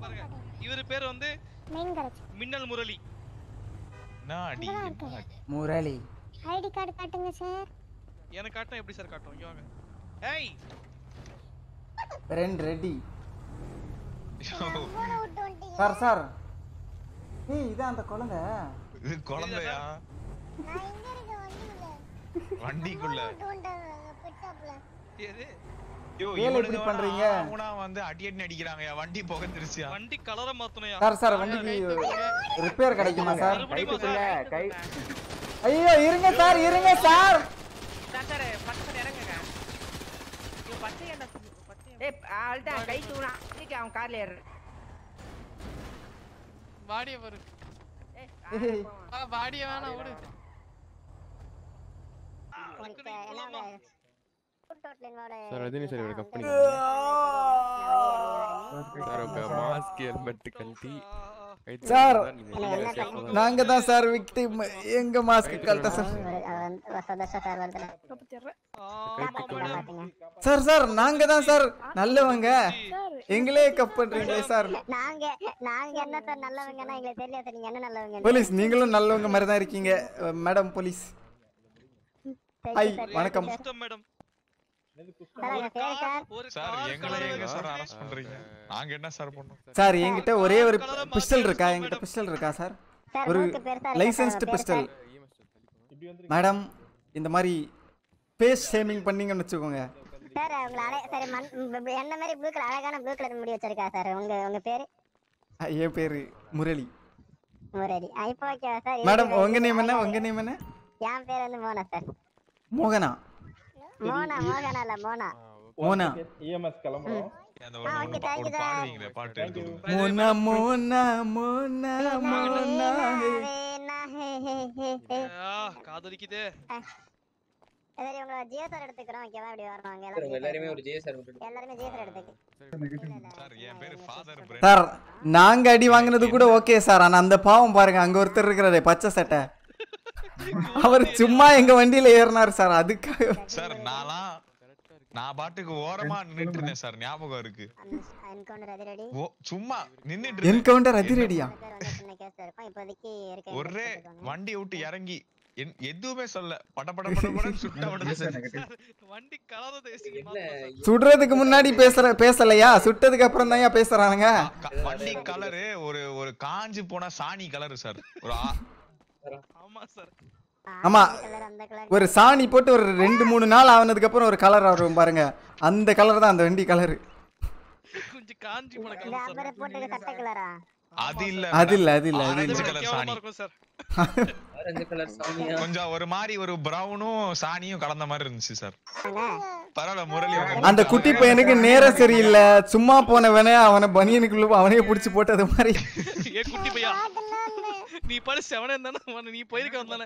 பாருங்க இவர் பேர் வந்து மெயின் கரெக்ட் மின்னல் முரளி என்ன அடி என்ன அடி? முரளி ஐடி கார்டு காட்டுங்க சார் எனக்கு காட்டும் எப்படி சார் காட்டும் இங்க வாங்க ஏய் ரெண்டு ரெடி போன விட்டு வந்துட்டீங்க சார் சார் ஏய் இதான் அந்த குழந்தை இது குழந்தையா நான் எங்க இருக்கேன் வண்டியில வண்டிக்குள்ள விட்டு வந்துட்டாங்க பிட்டாப்ல எது ஐயோ ஏன் இவனுங்க இப்படி வேணா பண்றீங்க? ஆனா வந்து அடி அடி அடிக்கிறாங்கயா வண்டி புகஞ்சிருச்சியா வண்டி கலரை மாத்தணும்யா சார் சார் வண்டிக்கு ரிப்பேர் கிடைக்குமா சார் மறுபடியும் சார் கை ஐயோ இருங்க சார் இருங்க சார் சார் சார் பக்கத்துல இறங்குங்க இது பச்சை என்ன பச்சை ஏய் ஆள்தான் கை தூணா இன்னைக்கு அவன் கார்ல ஏறு பாடிய பாரு ஏய் ஏய். ஆ, பாடிய வேணாம் விடு எனக்கு என்னோட ஃபுட் அவுட்லைனோட சார் ரஜினி சார் இவரை கம்பெனி சார் உங்க மாஸ்க் ஹெல்மெட் கழட்டி கைத்து சார், வந்தா நீங்க வெளியில safe ஆ தான் நாங்க தான் சார் விக்டிம் எங்க மாஸ்க் கழட்ட சார் சந்தோஷம் சார் வருதுல ஆமா மேடம் சார் சார் நாங்க தான் சார் நல்லவங்க எங்களே கப் பண்றீங்களே சார் நாங்க நாங்க என்ன சார் நல்லவங்கன்னா எங்களுக்கு தெரியாது நீங்க என்ன நல்லவங்க போலீஸ் நீங்களும் நல்லவங்க மாதிரி தான் இருக்கீங்க மேடம் போலீஸ் ஹாய் வணக்கம் சிஸ்டம் மேடம் சார் எங்க பேர் சார் ஒரு சார் கார் எங்களை கலரை எங்க சார் வச்சு அரெஸ்ட் பண்றீங்க நாங்க என்ன சார் பண்ணோம் சார் என்கிட்ட ஒரே ஒரு பிஸ்டல் இருக்கா என்கிட்ட பிஸ்டல் இருக்கா சார் சார் ஒரு மூக்கு பெருசா இருக்கு லைசன்ஸ்டு சார், பிஸ்டல் பேர் மேடம் இந்த மாதிரி ஃபேஸ் ஷேமிங் பண்ணீங்கன்னு வச்சுக்கோங்க சார் உங்களை அழை சரி மண் ம், என்ன மாதிரி ப்ளூ கலர் அழகான ப்ளூ கலர் முடி வச்சிருக்கா சார் உங்க உங்க பேரு ஆ, என் பேரு முரளி முரளி ஆ, இப்போ ஓகேவா சார் மேடம் இது- உங்க இது நேம் என்ன அழகா- உங்க நேம் என்ன என் பேர் வந்து மோனா சார் மோகனா மோனா மோகனா இல்ல மோனா மோனா இஎம்எஸ் கிளம்புறோம் அந்த ஒரு ஆ, ஒரு okay, பா- thank ஒரு you, sir. பாடுவீங்களே பாட்டு எடுத்து விடுங்க. மோனா மோனா மோனா மோனா வேணா, ஹே, ஹே, ஹே, ஹே. ஆ, காதலிக்குதே சரி உங்களை ஜியோ சார் எடுத்துக்கிறோம் ஓகேவா இப்படி வரணும் அங்க உங்க எல்லாம் எல்லாருமே ஒரு ஜே சார் மட்டும் எல்லாருமே ஜியோ சார் எடுத்துக்கு சார் என் பேரு ஃபாதர் சார் நாங்க அடி வாங்கினது கூட ஓகே சார் ஆனா அந்த பாவம் பாருங்க அங்க ஒருத்தர் இருக்கிறாரு பச்சை சட்டை அவர் சும்மா எங்க வண்டியில ஏறினார் சார் அதுக்காக சார் நான்லாம் நான் பாட்டுக்கு ஓரமா நின்னுட்டு இருந்தேன் சார் ஞாபகம் இருக்கு என்கவுண்டர் அது ரெடி ஓ சும்மா நின்னுட்டு இருந்தேன் என்கவுண்டர் அதிரடியா பேர் வந்து சின்ன கேஸ் இருக்கும் இப்போதைக்கு இருக்க ஒரே வண்டியை விட்டு இறங்கி என்- எதுவுமே சொல்ல பட பட பட படன்னு சுட்ட உடனே சார், வண்டி கலரை தேசிங்க சார் சுடுறதுக்கு முன்னாடி பேசுற பேசலையா சுட்டதுக்கு அப்புறம் தான் பேசுறானுங்க க- வண்டி கலரு ஒரு ஒரு காஞ்சு போன சாணி கலரு சார் ஒரு ஆ- ஆமா சார் ஆமா. கலர் அந்த கலர் ஒரு சாணி போட்டு ஒரு ரெண்டு மூணு நாள் ஆனதுக்கு அப்புறம் ஒரு கலர் வரும் பாருங்க அந்த கலர் தான் அந்த வண்டி கலர் கொஞ்சம் காஞ்சி போன இந்த கலர் அப்புறம் சார் போட்டு சட்டை கலரா அது இல்ல அது இல்ல அது இல்ல அது ஆரஞ்சு இல்ல கலர் கேவலமா சாணி இருக்கும் சார் ஆரஞ்சு கலர் சாமியா கொஞ்சம் ஒரு மாதிரி ஒரு பிரவுனும் சாணியும் கலந்த மாதிரி இருந்துச்சு சார் அண்ணே, பரவாயில்ல முரளி உங்க அந்த குட்டி பையனுக்கு நேரம் சரியில்லை சும்மா போனவனே அவனை பனியனுக்குள்ள அவனே புடிச்சு போட்டது மாதிரி ஏ குட்டி பையா நீ படி செவனே இருந்தானே நீ போயிருக்க வந்தானே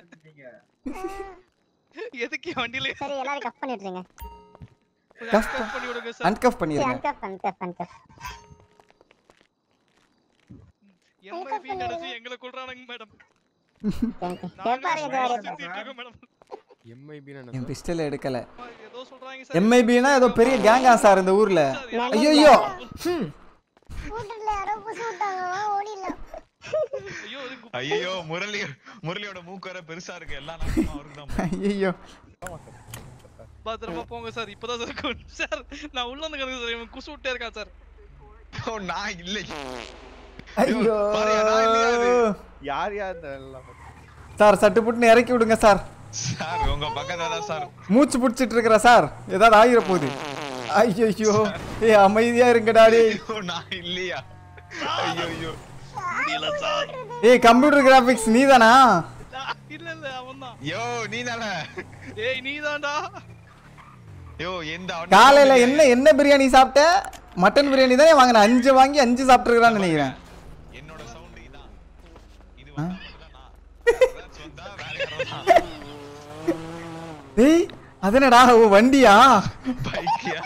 எதுக்கு என் வண்டியில சரி எல்லாரும் கப் பண்ணிடுறீங்க கொஞ்சம் uncuff பண்ணி விடுங்க சார் அன்கஃப் பண்ணிருங்க அன்கப் அன்கப் அன்கப் எம்ஐபி நினைச்சு எங்களை கொல்றானுங்க மேடம் கேட்பாருங்க சார் சுத்திட்டு இருக்கோம் மேடம் எம்ஐபி என் பிஸ்டல் எடுக்கல ஏதோ சொல்றாங்க சார் எம்ஐபினா ஏதோ பெரிய கேங்கா சார் இந்த ஊர்ல ஐயோ ஐயோ கூட்டத்துல யாரோ புசு விட்டாங்க வா, ஓடிடலாம் ஐயோ இது கு- ஐயோ முரளி முரளியோட மூக்கு வேற பெருசா இருக்கு எல்லா நேரமும் அவருக்கு தான் ஐயோ பத்திரமா போங்க சார் இப்பதான் சார் கொண்டு- சார் நான் உள்ள வந்து கிடக்கு சார் இவன் குசு விட்டே இருக்கான் சார் ஓ, நான் இல்லை ஐயோ பாருயா, நான் இல்லையா அது? யார் யார் இந்த எல்லாம் சார் சட்டு புட்டுன்னு இறக்கி விடுங்க சார் சார் உங்க பக்கத்துல தான் சார் மூச்சு பிடிச்சிட்டு இருக்கிற சார் ஏதாவது ஆகிற போகுது ஐயோ ஏ அமைதியா இருங்கடா டேய் ஐயோ, நான் இல்லையா ஐயோ ஐயோ முடியல சார் ஏய் கம்ப்யூட்டர் கிராபிக்ஸ் நீதானா இல்ல இல்ல அவன் தான் யோ நீ தானே ஏய் நீதான்டா யோ எந்த காலையில என்ன என்ன பிரியாணி சாப்பிட்ட மட்டன் பிரியாணி தானே வாங்கின அஞ்சு வாங்கி அஞ்சு சாப்பிட்டுருக்கான்னு நினைக்கிறேன் என்னோட சவுண்ட் இதான் இது வந்து நான் Relax வந்தா வேற யாரோ தான் ஏய் அதனடா ஓ வண்டியா பைக்கியா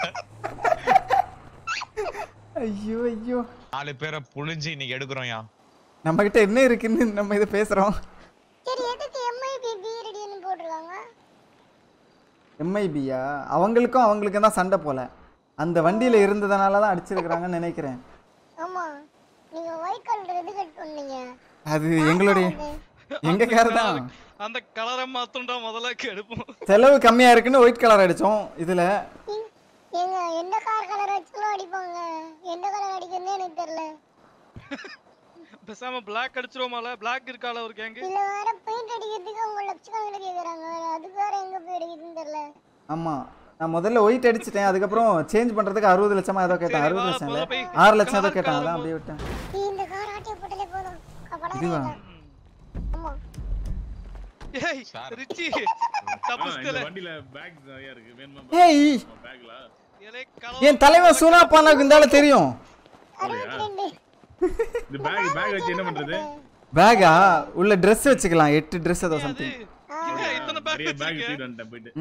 ஐயோ ஐயோ நாலு பேரை புழிஞ்சு இன்னைக்கு எடுக்கிறோம்யா நம்ம கிட்ட என்ன இருக்குன்னு நம்ம இதை பேசுறோம் சரி எதுக்கு எம்ஐபி பீரடின்னு போட்டிருக்காங்க எம்ஐபியா அவங்களுக்கும் அவங்களுக்கும் தான் சண்டை போல அந்த வண்டியில இருந்ததுனால தான் அடிச்சிருக்கிறாங்கன்னு நினைக்கிறேன் ஆமா நீங்க ஒயிட் கலர் எது கட் பண்ணீங்க அது எங்களுடைய எங்க கார் தான் அந்த கலரை மாத்தம்டா முதல்ல எடுப்போம் செலவு கம்மியா இருக்குன்னு ஒயிட் கலர் அடிச்சோம் இதுல ஏங்க எந்த கார் கலர் வச்சாலும் அடிப்பாங்க எந்த கலர் அடிக்கிறதுனே எனக்கு தெரியல பேசாம பிளாக் அடிச்சிருவோமால பிளாக் இருக்கால ஒரு கேங்கு இதுல வேற பெயிண்ட் அடிக்கிறதுக்கு அவங்க லட்சக்கணக்கில் கேக்குறாங்க வேற அதுக்கு வேற எங்க போய் அடிக்கிறதுன்னு தெரியல ஆமா நான் முதல்ல ஒயிட் அடிச்சிட்டேன் அதுக்கப்புறம் சேஞ்ச் பண்றதுக்கு அறுபது லட்சமா ஏதோ கேட்டேன் சரி, அறுபது வா, லட்சம் போல இல்ல போய் ஆறு லட்சம் ஏதோ car கேட்டான் car அதான் போ. அப்படியே விட்டேன் நீ இந்த கார் ஆட்டிய போட்டாலே போதும் அப்படா இதுவா ஆமா ஏய் சார். ரிச்சி தப்புஸ்டல வண்டியில பேக் நிறைய இருக்கு வேணுமா ஏய் பேக்ல ஏலே என் தலைவன் சூனா பானாக்கு இருந்தாலும் தெரியும் அறுபத்தி ரெண்டு இந்த பேக் பேக் வச்சு என்ன பண்றது பேகா உள்ள Dress வச்சுக்கலாம் எட்டு Dress ஏதோ சம்திங் இத்தனை பேக் நிறைய பேக் வச்சிருக்கேன் தூக்கிட்டு வந்துட்டேன் போயிட்டு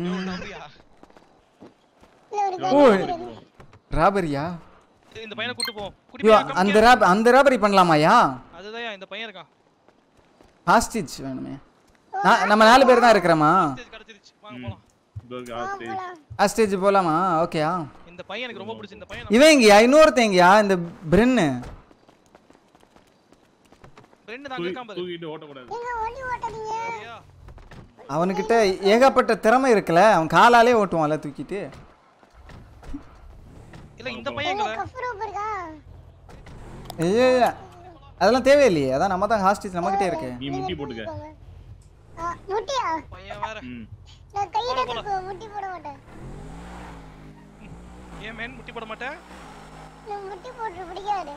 இல்ல ஒரு ஓ gun இருக்குது. ராபரியா இந்த பையனை கூட்டு போ கூட்டி ஐயோ போய் அந்த ராப் அந்த ராபரி பண்ணலாமாயா அதுதான் இந்த பையன் இருக்கான் ஹாஸ்டிச் வேணுமே நான் நம்ம நாலு பேர் தான் இருக்கிறோமா Stage கிடைச்சிருச்சு வாங்க போலாம் இதோ இருக்கு, ஆ, சரி. ஹாஸ்டேஜ் போலாமா ஓகேயா இந்த பையன் எனக்கு ரொம்ப பிடிச்சி இந்த பையன் இவன் எங்கயா இன்னொருத்தன் எங்கயா இந்த பிரென்னு ரெண்டு தான் தூக்கி- இருக்கான் பாரு தூக்கிட்டு ஓட்டக்கூடாது ஏங்க வண்டி ஓட்டாதீங்க சரியா? அவனுக்கிட்ட ஏகப்பட்ட திறமை இருக்குல்ல அவன் காலாலே ஓட்டுவான்ல தூக்கிட்டு இல்ல இந்த பையன் எங்கல கஃப் ரூப் இருக்கா ஐயோ அதெல்லாம் தேவையில்லையே அதான் நம்ம தான் ஹாஸ்டேஜ் நம்மகிட்டே இருக்கு நீ முட்டி போட்டுக்க போங்க. ஆ, முட்டியா பையன் வேற ம் நான் கையில போலாம், போலாம். தூக்குவேன் முட்டி போட மாட்டேன் ஏன் மேன் முட்டி போட மாட்டேன் நான் முட்டி போட்டு பிடிக்காது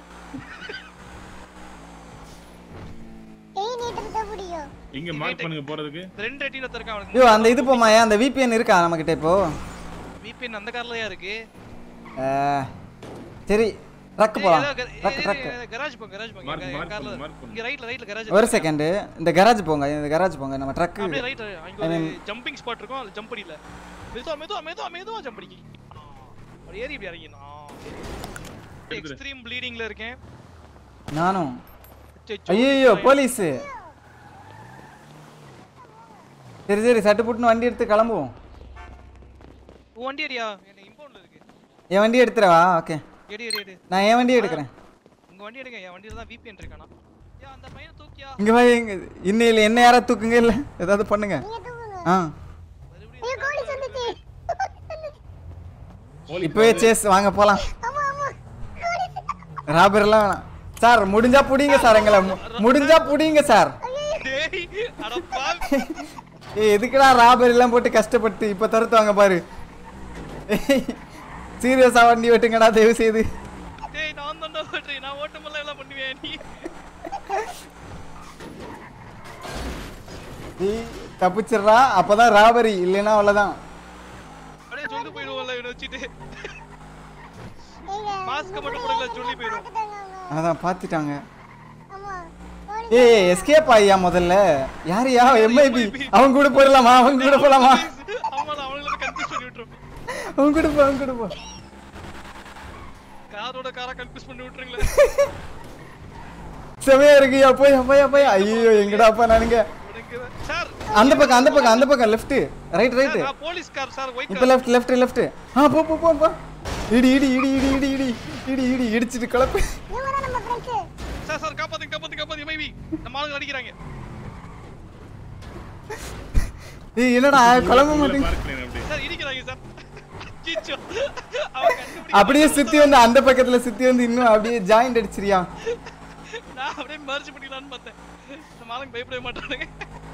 கை நீட்டுறது தான் பிடிக்கும் எங்க மார்க் பண்ணுங்க போறதுக்கு ரெண்டு ரெட்டின இருக்கான் அவனுக்கு ஐயோ அந்த இது போமாயா அந்த விபிஎன் இருக்கா நம்மகிட்ட இப்போ VPN அந்த கார்லயா இருக்கு ஆ, சரி ட்ரக் போலாம் ட்ரக் ட்ரக் கராஜ் போங்க கராஜ் போங்க மார்க் எங்க மார்க் கார்ல பண்ணு மார்க் பண்ணு இங்க ரைட்ல ரைட்ல கராஜ் ஒரு செகண்ட் இந்த கராஜ் போங்க இந்த கராஜ் போங்க நம்ம ட்ரக் அப்படியே ரைட் அங்க ஒரு ஜம்பிங் ஸ்பாட் இருக்கும் அதுல ஜம்ப் அடியில மெதுவா மெதுவா மெதுவா மெதுவா ஜம்ப் அடிக்கி அப்படி ஏறி இப்படி இறங்கினா எக்ஸ்ட்ரீம் ப்ளீடிங்ல இருக்கேன் நானும் அச்சச்சோ, ஐயோ போலீஸ் சரி சரி சட்டு புட்டுன்னு வண்டி எடுத்து கிளம்புவோம் உன் வண்டி அடியா என்ன இம்பவுண்ட்ல இருக்கு என் வண்டி எடுத்துறவா ஓகே எடி எடி எடி நான் என் வண்டி எடுக்கிறேன் உங்க வண்டி எடுங்க என் வண்டியில தான் VPN இருக்கானா ஏ அந்த பையனை தூக்கியா இங்க வா எங்க இன்னையில என்ன யாரா தூக்குங்க இல்ல ஏதாவது பண்ணுங்க நீங்க தூக்குங்க ஆ ஐயோ கோழி வந்துச்சு இப்பவே சேஸ் வாங்க போலாம் ஆமா ஆமா கோழி ராபர்லாம் வேணாம் சார் முடிஞ்சா புடிங்க சார் எங்களை மு- முடிஞ்சா புடிங்க சார் டேய் அட பாவி ஏய் எதுக்குடா ராபர் எல்லாம் போட்டு கஷ்டப்பட்டு இப்ப தருத்துவாங்க பாரு சீரியஸா வண்டி வெட்டுங்கடா தயவு செய்து டேய் நான் தான் ஓட்டுறேன் நான் ஓட்டும்போது எல்லாம் பண்ணுவேன் நீ நீ தப்பிச்சிடுறா அப்பதான் ராபரி இல்லைன்னா அவ்வளவுதான் அப்படியே சொல்லி போயிடுவோம்ல இவனை வச்சுட்டு ஏங்க மாஸ்க மட்டும் போடல சொல்லி போயிடும் பார்த்துட்டாங்க அவங்க அதான் பாத்துட்டாங்க ஆமா கோழி ஏய் எஸ்கேப் ஆயியா முதல்ல யாரையா எம்ஐபி அவன் கூட போயிடலாமா அவன் கூட போலாமா ஆமா அவங்கள கன்ஃபியூஸ் பண்ணி விட்டுரும் அவன் கூட போ அவன் கூட போ காரோட காரா கன்ஃபியூஸ் பண்ணி விட்டுருங்களே செமையா இருக்குயா போய் போய் போய் ஐயோ எங்கடாப்பா நானுங்க உனக்கு சார் அந்த பக்கம் அந்த பக்கம் அந்த பக்கம் லெஃப்ட் ரைட் ரைட் நான் போலீஸ் கார் சார் ஒயிட் இப்போ லெஃப்ட் லெஃப்ட் லெஃப்ட் ஆ போ போ போ போ இடி இடி இடி இடி இடி இடி இடி இடி இடிச்சிட்டு கலப்பு இவங்க தான் நம்ம ஃப்ரெண்ட்ஸ் சார் சார் காப்பாத்துங்க காப்பாத்துங்க காப்பாத்துங்க மைவி நம்ம ஆளுங்க அடிக்கிறாங்க ஏய் என்னடா கிளம்ப மாட்டேங்க பார்க் பண்ணு அப்படி சார் இடிக்கிறாங்க சார் அச்சச்சோ அவன் கண்டுபிடிக்க அப்படியே சுத்தி வந்து அந்த பக்கத்துல சுத்தி வந்து இன்னும் அப்படியே ஜாயிண்ட் அடிச்சிரியா நான் அப்படியே மர்ஜ் பண்ணிக்கலாம்னு பார்த்தேன் நம்ம ஆளுங்க பயப்படவே மாட்டானுங்க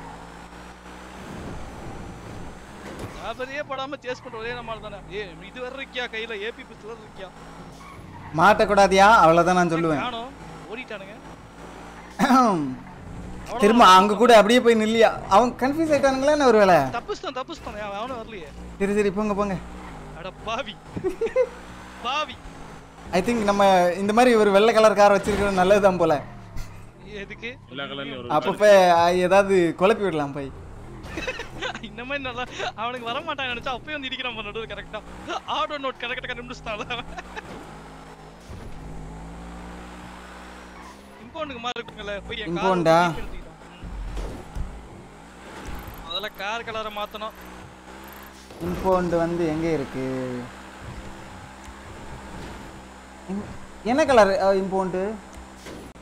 அவரையே படாம சேஸ் பண்ற ஒரே நம்ம தானே ஏ இது வர இருக்கியா கையில ஏபி பிஸ்டல் வர இருக்கியா மாட்டக்கூடாதியா அவ்வளவுதான் நான் சொல்லுவேன் காணோம் ஓடிட்டானுங்க திரும்ப அங்க கூட அப்படியே போய் நில்லியா அவன் கன்ஃபியூஸ் ஆயிட்டானுங்களா என்ன ஒரு வேலை தப்புஸ்தான் தப்புஸ்தான் அவனும் வரலையே சரி சரி போங்க போங்க அட பாவி பாவி ஐ திங்க் நம்ம இந்த மாதிரி ஒரு வெள்ளை கலர் கார் வச்சிருக்கிறது நல்லதுதான் போல எதுக்கு எல்லா கலர்லயும் ஒரு அப்பப்ப ஏதாவது குழப்பி விடலாம் போய் இந்த மாதிரி நல்லா அவனுக்கு வர மாட்டான் நினைச்சா அப்பயே வந்து இடிக்கிறான் நடுவில் கரெக்டா ஆடோ நோட் கரெக்டா கண்டுபிடிச்சிட்டான்ல இம்பவுண்டுக்கு மாதிரி இருக்குங்களே போய் என் car Impound ஆ? வந்து எடுத்துக்கிட்டான். ம். முதல்ல கார் கலரை மாத்தணும் இம்பவுண்ட் வந்து எங்க இருக்கு இம்- என்ன கலர் இம்பவுண்ட்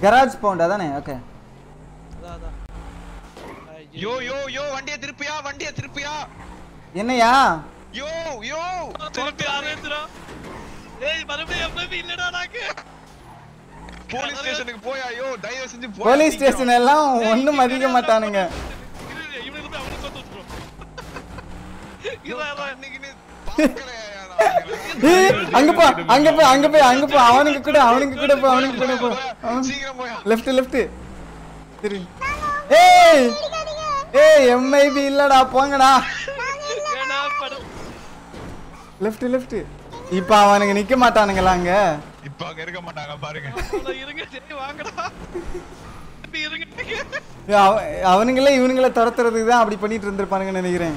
கராஜ் பவுண்ட் அதானே ஓகே அதான், அதான். யோ யோ யோ வண்டியை திருப்பியா வண்டியை திருப்பியா என்னையா யோ யோ திருப்பி ஆரம்பிச்சிரும். ஏய் மறுபடியும் FFP இல்லடா நாக்கு. போலீஸ் ஸ்டேஷனுக்கு போயா யோ தயவு செஞ்சு போயா, போலீஸ் சீக்கிரம். ஸ்டேஷன் எல்லாம் ஒன்றும் மதிக்க மாட்டானுங்க இரு, இரு, இவனுக்கு போய் அவனுக்கு கொத்து விட்டுரும். யோ, இரு, இரு. கண்ணுக்குன்னு பார்க்கலையா நான் ஏய், அங்க போ அங்க போய் அங்க போய் அங்க போ அவனுக்கு கூட அவனுக்கு கூட போ அவனுக்கு கூட போ சீக்கிரம் போயா லெஃப்ட் லெஃப்ட் சரி ஏய் ஏய் எம்ஐபி இல்லடா போங்கடா ஏன்னா படு- லெஃப்ட் லெஃப்ட் இப்போ அவனுங்க நிக்க மாட்டானுங்களா அங்க இப்ப அங்க இருக்க மாட்டாங்க பாருங்க அவ்வளவு இருங்க சரி வாங்கடா இப்படி இருங்க ஏய், அவ- அவனுங்களே இவனுங்கள துரத்துறதுக்கு தான் அப்படி பண்ணிட்டு இருந்திருப்பானுங்கன்னு நினைக்கிறேன்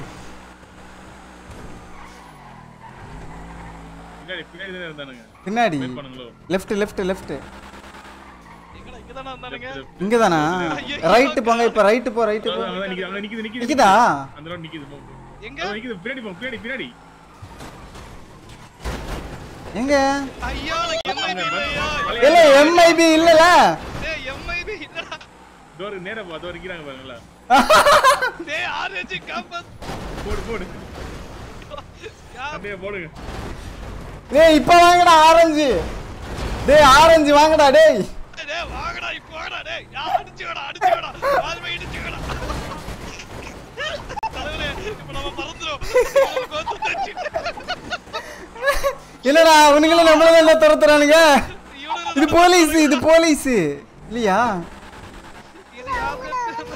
பின்னாடி பின்னாடி தானே இருந்தானுங்க பின்னாடி வெயிட் பண்ணுங்களோ லெஃப்ட் லெஃப்ட் லெஃப்ட் எங்கடா இங்கதானே வந்தானுங்க இங்க தானா ரைட்டு போங்க இப்போ ரைட்டு போ ரைட்டு போ அதான் அதான் நிக்குது அதான் நிக்குது நிக்குது நிக்குதா அந்த ரோட் நிக்குது போ எங்க அதான் நிக்குது பின்னாடி போ பின்னாடி பின்னாடி எங்க ஐயா எனக்கு MIB இல்லையா இல்ல எம்ஐபி இல்லல டேய் MIB இல்லடா டோர் நேரா போ அதோ நிக்கிறாங்க பாருங்களா டேய் ஆர்ஜி கேம்பஸ் போடு போடு யா அப்படியே போடுங்க டேய் இப்போ வாங்கடா ஆரஞ்சு டேய் ஆரஞ்சு வாங்கடா டேய் டேய் வாங்கடா இப்போ வாங்கடா டேய் யா அடிச்சு வாடா அடிச்சு வாடா வாழ்வை இடிச்சு வாடா தலைவரே இப்போ நம்ம பறந்துரும் இவனுக்கு கோத்து தச்சிட்டு இல்லடா அவனுங்கள நம்மள தான் துரத்துறானுங்க இவனுக்கு இது போலீஸ் இது போலீஸ் இல்லையா இது யாரு?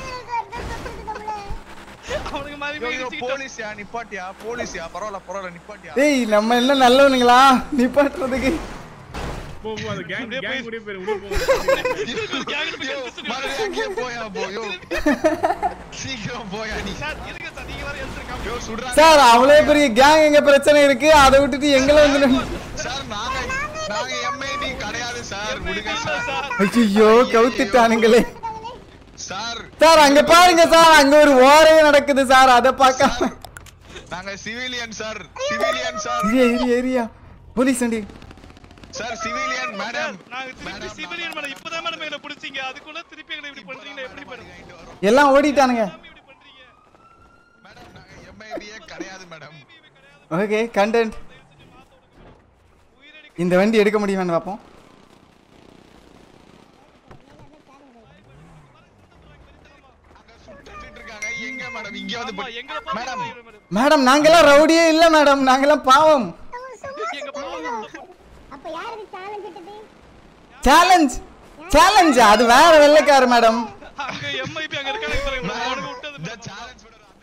அவனுக்கு மாதிரி யோ போய் யோ இடிச்சுக்கிட்டு போலீஸ்யா நிப்பாட்டியா போலீஸ்யா பரவாயில்ல பரவாயில்ல நிப்பாட்டியா டேய் நம்ம என்ன நல்லவனுங்களா நிப்பாட்டுறதுக்கு போ போ அந்த கேங் அப்படியே கேங் போய்- கூட பேர் உள்ள போங்க கேங்கட போய் யோ, கடிச்சிட்டு மறுபடியும் அங்கேயே போயா போ யோ சீக்கிரம் போயா நீ சார் இருங்க சார் நீங்க வேற எடுத்துருக்காங்க யோ சுடுறாங்க சார் அவ்வளோ பெரிய கேங் எங்க பிரச்சனை இருக்கு அதை விட்டுட்டு எங்களை வந்து நின்னு- சார் நாங்க நாங்க எம்ஐபி கிடையாது சார் விடுங்க சார் சார் ஐயோ கவுத்துட்டானுங்களே சார் சார் அங்க பாருங்க சார் அங்க ஒரு ஓரையே நடக்குது சார் அதை பார்க்காம நாங்க civilian sir civilian sir area area area police வண்டி சார் சிவிலியன் மேடம் நாங்க திருப்பி சிவிலியன் மேடம் இப்பதான் மேடம் எங்களை பிடிச்சீங்க அதுக்குள்ள திருப்பி எங்களை இப்படி பண்றீங்களா எப்படி மேடம் எல்லாம் ஓடிட்டானுங்க இப்படி பண்றீங்க மேடம் நாங்க எம்ஐபியே கிடையாது மேடம் ஓகே கண்டென்ட் இந்த வண்டி எடுக்க முடியுமான்னு பார்ப்போம் அங்க சுட்டுட்டு இருக்காங்க எங்க மேடம் இங்க வந்து ஆமா, படி- எங்களை மேடம் பாத்து மேடம் மேடம் நாங்கெல்லாம் ரவுடியே இல்ல மேடம் நாங்கெல்லாம் பாவம் எங்க பாவம் அப்ப யாருக்கு சேலஞ்ச் இட்டது சேலஞ்ச் சேலஞ்ச் அது வேற வெள்ளைக்காரு மேடம் அங்க எம்ஐபி அங்க இருக்காங்க பாருங்க மேடம் அவனுக்கு விட்டது இந்த மேடம். சேலஞ்ச் விடுற அந்த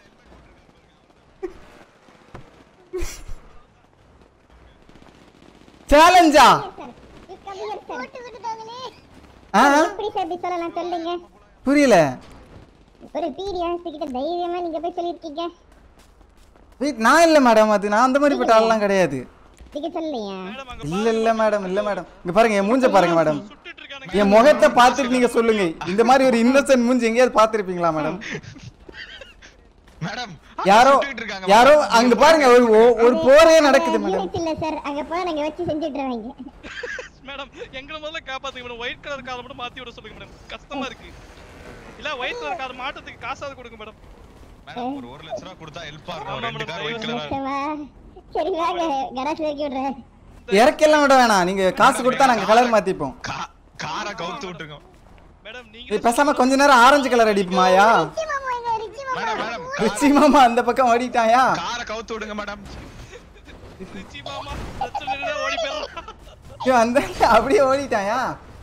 சேலஞ்சா போட்டு விட்டுட்டாங்களே ஆ எப்படி சார் இப்படி சொல்லலாம் சொல்லுங்க புரியல ஒரு பீடியாஸ் கிட்ட தைரியமா நீங்க போய் சொல்லிருக்கீங்க Wait, நான் இல்ல மேடம் அது நான் அந்த மாதிரிப்பட்ட ஆள்லாம் கிடையாது நீங்க சொல்லலையா மேடம் அங்க இல்ல இல்ல மேடம் இல்ல மேடம் இங்க பாருங்க என் மூஞ்ச பாருங்க மேடம் சுட்டுட்டு இருக்கானுங்க என் முகத்தை பார்த்துட்டு நீங்க சொல்லுங்க இந்த மாதிரி ஒரு இன்னசென்ட் மூஞ்சி எங்கேயாவது பார்த்திருப்பீங்களா மேடம் மேடம் யாரோ சுட்டுட்டு இருக்காங்க யாரோ அங்க பாருங்க ஒரு ஒ- ஒரு போரே நடக்குது மேடம் யூனிட் இல்ல சார் அங்க போய் நாங்க வச்சு செஞ்சுட்டுருவாங்க மேடம் எங்களை முதல்ல காப்பாத்துங்க மேடம் ஒயிட் கலர் காரை மட்டும் மாத்தி விட சொல்லுங்க மேடம் கஷ்டமா இருக்கு இல்ல ஒயிட் கலர் கார் மாட்டத்துக்கு காசாவது கொடுங்க மேடம் மேடம் ஒரு ஒரு லட்ச ரூபா கொடுத்தா ஹெல்ப்பா இருக்கும் ஆமா, ரெண்டு மேடம், கார் தயவு ஒயிட் கலரா கஷ்டமா சரி வாங்க கராஜ்ல இறக்கி விடுறேன் இறக்கெல்லாம் விட வேணாம் நீங்க காசு கொடுத்தா நாங்க கலர் மாத்திப்போம் கா- காரை கவுத்து விட்டுருக்கோம் மேடம் நீங்க ஏய், பேசாம கொஞ்ச நேரம் ஆரஞ்சு கலர் அடிப்புமாயா ரிச்சி மாமா எங்க ரிச்சி மாமா மேடம் மேடம் ரிச்சி மாமா அந்த பக்கம் ஓடிட்டாயா காரை கவுத்து விடுங்க மேடம் ரிச்சி மாமா பிரச்சனை இல்ல, ஓடி போயிடலாம் ஐயோ, அந்த அப்படியே ஓடிட்டாயா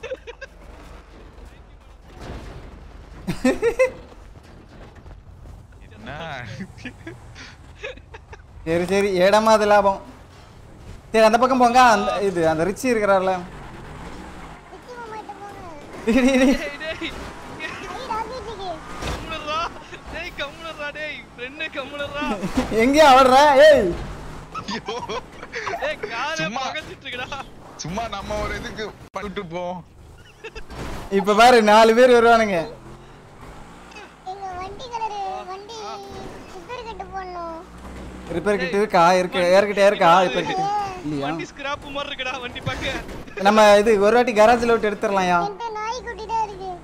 என்ன சரி சரி ஏடமா அது லாபம் சரி அந்த பக்கம் போங்க அந்த இது அந்த ரிச்சி இருக்கிறார்ல ரிச்சி மாமா கிட்ட போங்க டேய், டேய், டேய். டேய் டேய் ஐ ராஜேஜிக்கு கம்முனர்ரா டேய் கம்முனர்ரா டேய் ஃப்ரெண்ட் கம்முனர்ரா எங்கேயும் அவடுற ஏய் ஐயோ. டேய் காரே சும்மா. பகச்சிட்டு இருக்குடா சும்மா நம்ம ஒரு இதுக்கு பண்ணிட்டு போவோம் இப்ப பாரு நாலு பேர் வருவானுங்க எங்க வண்டி கலரு வண்டி ரிப்பேர் கட்டு போடணும் ரிப்பேர் கிட்ட இருக்கா இருக்கு ஏற்கிட்ட இருக்கா ரிப்பேர் கிட்ட இல்லையா வண்டி ஸ்கிராப் மாதிரி இருக்குடா வண்டி பாக்க நம்ம இது ஒரு வாட்டி கராஜில் விட்டு எடுத்துடலாம்யா என்கிட்ட நாய் குட்டிட்டே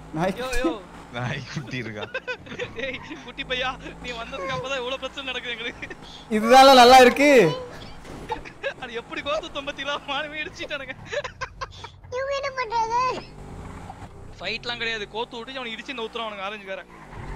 நாய் யோ யோ நாய் குட்டி இருக்கா ஏய் குட்டி பையா நீ வந்ததுக்கு அப்பதான் இவ்வளவு பிரச்சனை நடக்குது எங்களுக்கு இதுதான்ல நல்லா இருக்கு அது எப்படி கோத்து தொம்பத்திலாம் மானமே இடிச்சிட்டானுங்க இவங்க என்ன பண்றாங்க ஃபைட்லாம் கிடையாது கோத்து விட்டு அவனுக்கு இடிச்சு நவுத்துறான் அவனுக்கு ஆரஞ்சுக்காரன்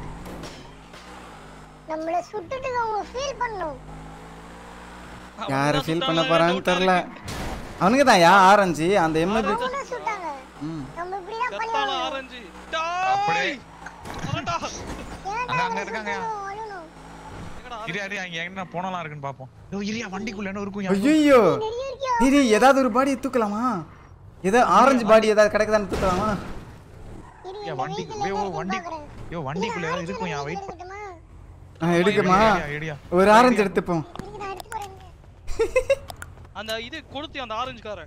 நம்மள சுட்டுட்டு அவங்க ஃபீல் பண்ணணும் யாரு ஃபீல் பண்ண போறான்னு தெரியல அவனுக்கு தான் யா ஆரஞ்சு அந்த எம்எபி அவங்க சுட்டாங்க ம் நம்ம இப்படிதான் பண்ணி கத்தால ஆரஞ்சு அப்படியே. டாய் வரடா அங்க அங்க இருக்காங்க அழுணும் எங்கடா இரு இரு அங்க எங்க போனலாம் இருக்குன்னு பாப்போம் யோ இரியா வண்டிக்குள்ள என்ன இருக்கும் யா? ஐயோ டேய் டேய், ஏதாவது ஒரு பாடியை தூக்கலாமா ஏதோ ஆரஞ்சு பாடி ஏதாவது கிடைக்குதான்னு தூக்கலாமா இரு, யா இந்த வண்டி வீட்டுல யோ போய் வண்டி பார்க்கறேன். யோ வண்டிக்குள்ள ஏதாவது இருக்கும் யா வெயிட் எடுக்கட்டுமா? ஆ எடுக்குமா எடுயா ஒரு ஆரஞ்சு எடுத்துப்போம் இருக்கு, நான் எடுத்து போறேன் அந்த இது கொடுத்தி அந்த ஆரஞ்சுக்காரன்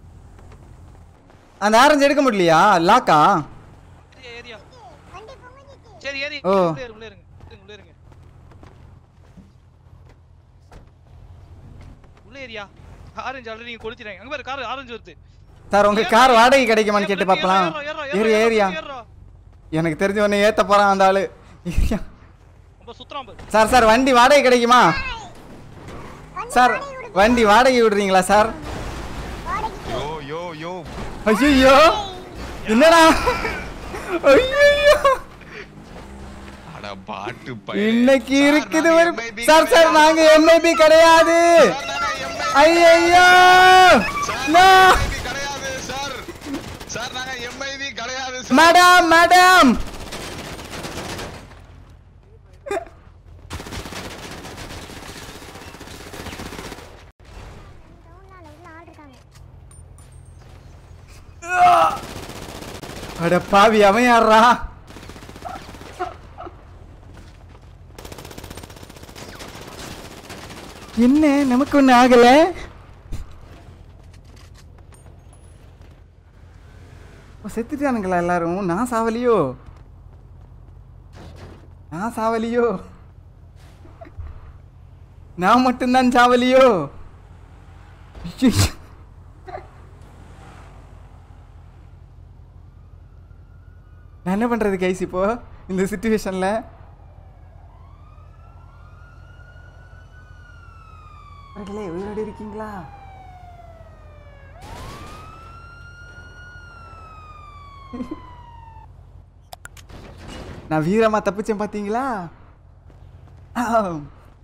அந்த ஆரஞ்சு எடுக்க முடியலையா லாக்கா ஏரியா ஏரியா வண்டி பொங்கிச்சு சரி ஏறி ஓ. உள்ளே இருங்க உள்ளே இருங்க இருங்க, உள்ளே இருங்க உள்ளே ஏரியா ஆரஞ்சு ஆல்ரெடி நீங்க கொடுத்துறாங்க அங்க பாரு கார் ஆரஞ்சு வருது சார் உங்க கார் வாடகை கிடைக்குமான்னு கேட்டு ஏறுறா, பார்க்கலாம் ஏறுறா, ஏறு ஏறுறா, ஏரியா ஏறுறா. எனக்கு தெரிஞ்ச உடனே ஏத்த போறான் அந்த ஆளு ஏரியா. ரொம்ப சுத்துறான் பாரு சார் சார் வண்டி வாடகை கிடைக்குமா சார் வண்டி வாடகை விடுறீங்களா சார் யோ யோ யோ ஐயோ என்னடா ஐயோ அட பாட்டு பையன் இன்னைக்கு இருக்குது ஒரு சார் சார் நாங்க எம்ஐபி கிடையாது ஐயோ கிடையாது சார் சார் நாங்க எம்ஐவி கிடையாது சார் மேடம் மேடம் உள்ள ஆள் இருக்காங்க அட பாவி அவன் யாரா என்ன நமக்கு ஒண்ணு ஆகல ஓ, செத்துட்டானுங்களா எல்லாரும் நான் சாவலியோ நான் சாவலியோ நான் மட்டும்தான் சாவலியோ ஐயையோ. நான் என்ன பண்றது கைஸ் இப்போ இந்த சுச்சுவேஷன்ல அவர்களே உயிரோடு இருக்கீங்களா நான் வீரமா தப்பிச்சேன் பாத்தீங்களா ஆம்.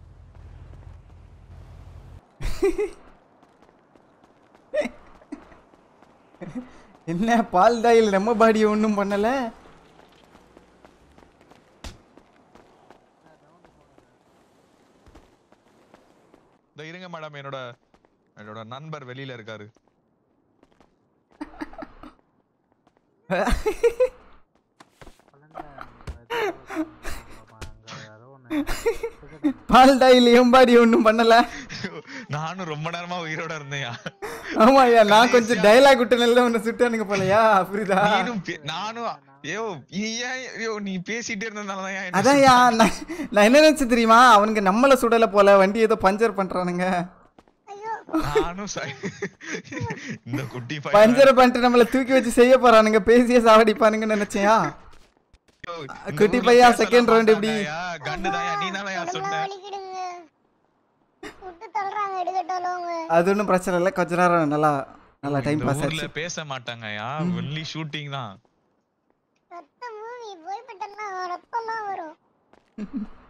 என்ன பால் தாயில் நம்ம பாடியை ஒன்றும் பண்ணல இந்த இருங்க மேடம் என்னோட என்னோட நண்பர் வெளியில இருக்காரு பால் தாயில் என் பாடி ஒன்றும் பண்ணல நானும் ரொம்ப நேரமா உயிரோட இருந்தேன்யா ஆமாய்யா நான் கொஞ்சம் டைலாக் விட்டு நல்லா ஒன்று சுட்டானுங்க போலயா புரியுதா நீனும் பே- நானும் ஐயோ நீ ஏன் ஐயோ நீ பேசிட்டே இருந்ததுனாலதான் ஏன் என்ன அதான்யா நான் நான் என்ன நினைச்சு தெரியுமா அவனுங்க நம்மள சுடல போல வண்டி ஏதோ பஞ்சர் பண்றானுங்க நானும் சை- இந்த குட்டி பையன் பஞ்சர் பண்ணிட்டு நம்மள தூக்கி வச்சு செய்ய போறானுங்க பேசியே சாவடிப்பானுங்கன்னு நினைச்சியா ஐயோ, இந்த குட்டி ஊர்ல பையா, பேசலாம் second round எப்படி? மாட்டாங்கயா. கண்டு தாயா நீ தானயா உடம்புலாம் சொன்ன வலிக்குதுங்க விட்டு தள்ளுறாங்க எடுக்கட்டாலும் அவங்க அது ஒன்றும் பிரச்சனை இல்லை கொஞ்ச நேரம் நல்லா நல்லா டைம் இந்த பாஸ் ஊர்ல ஆச்சு பேச மாட்டாங்கயா ஒன்லி ஷூட்டிங் தான் ரத்த மூவி போய் பட்டன்னா ரத்தம் தான் வரும்